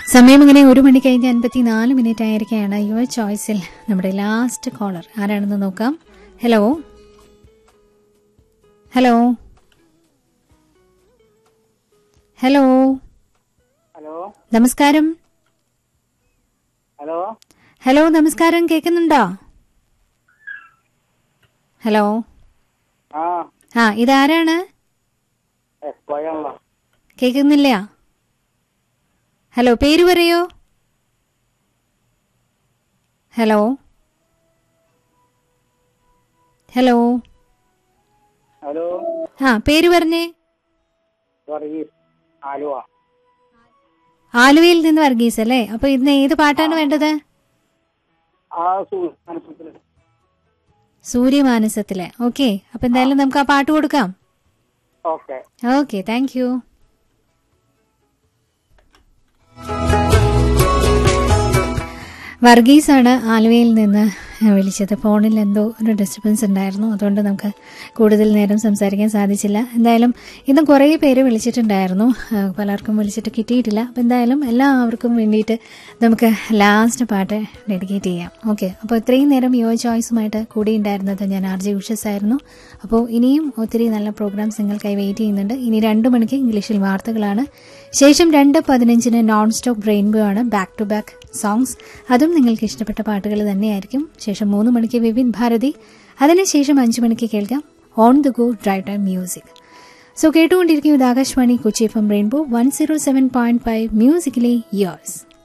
സമയം ഇങ്ങനെ ഒരു മണി കഴിഞ്ഞ് അൻപത്തി നാല് മിനിറ്റ് ആയിരിക്കുകയാണ് യുവർ ചോയ്സിൽ നമ്മുടെ ലാസ്റ്റ് കോളർ ആരാണെന്ന് നോക്കാം ഹലോ ഹലോ ഹലോ ഹലോ നമസ്കാരം ഹലോ ഹലോ നമസ്കാരം കേൾക്കുന്നുണ്ടോ ഹലോ ആ ആ ഇതാരാണ് എപ്പോഴാണല്ലോ കേൾക്കുന്നില്ല ഹലോ പേര് പറയോ ഹലോ ഹലോ ഹലോ ആ പേര് പറഞ്ഞേ വർഗീസ് ആലുവ ആലുവയിൽ നിന്ന് വർഗീസ് അല്ലേ അപ്പൊ ഇന്ന് ഏത് പാട്ടാണ് വേണ്ടത് ആ സുഹൃത്തില് സൂര്യമാനസത്തിലെ ഓക്കെ അപ്പൊ എന്തായാലും നമുക്ക് ആ പാട്ട് കൊടുക്കാം ഓക്കെ ഓക്കെ താങ്ക് യു വർഗീസാണ് ആലുവയിൽ നിന്ന് വിളിച്ചത് ഫോണിൽ എന്തോ ഒരു ഡിസ്റ്റർബൻസ് ഉണ്ടായിരുന്നു അതുകൊണ്ട് നമുക്ക് കൂടുതൽ നേരം സംസാരിക്കാൻ സാധിച്ചില്ല എന്തായാലും ഇന്ന് കുറേ പേര് വിളിച്ചിട്ടുണ്ടായിരുന്നു ആ, പലർക്കും വിളിച്ചിട്ട് കിട്ടിയിട്ടില്ല അപ്പം എന്തായാലും എല്ലാവർക്കും വേണ്ടിയിട്ട് നമുക്ക് ലാസ്റ്റ് പാട്ട് ഡെഡിക്കേറ്റ് ചെയ്യാം ഓക്കെ അപ്പോൾ ഇത്രയും നേരം യോ ചോയ്സുമായിട്ട് കൂടി ഉണ്ടായിരുന്നത് ഞാൻ ആർ ജെ ഉഷസ് ആയിരുന്നു അപ്പോൾ ഇനിയും ഒത്തിരി നല്ല പ്രോഗ്രാംസ് നിങ്ങൾക്കായി വെയിറ്റ് ചെയ്യുന്നുണ്ട് ഇനി രണ്ട് മണിക്ക് ഇംഗ്ലീഷിൽ വാർത്തകളാണ് ശേഷം രണ്ട് പതിനഞ്ചിന് നോൺ സ്റ്റോപ്പ് റെയിൻബോ ആണ് ബാക്ക് ടു ബാക്ക് സോങ്സ് അതും നിങ്ങൾക്ക് ഇഷ്ടപ്പെട്ട പാട്ടുകൾ തന്നെയായിരിക്കും ശേഷം മൂന്ന് മണിക്ക് വിവിൻ ഭാരതി അതിനുശേഷം അഞ്ച് മണിക്ക് കേൾക്കാം on the go drive time music show കേട്ടുകൊണ്ടിരിക്കും ഇത് Akashvani Kochi F M rainbow one zero seven point five musically yours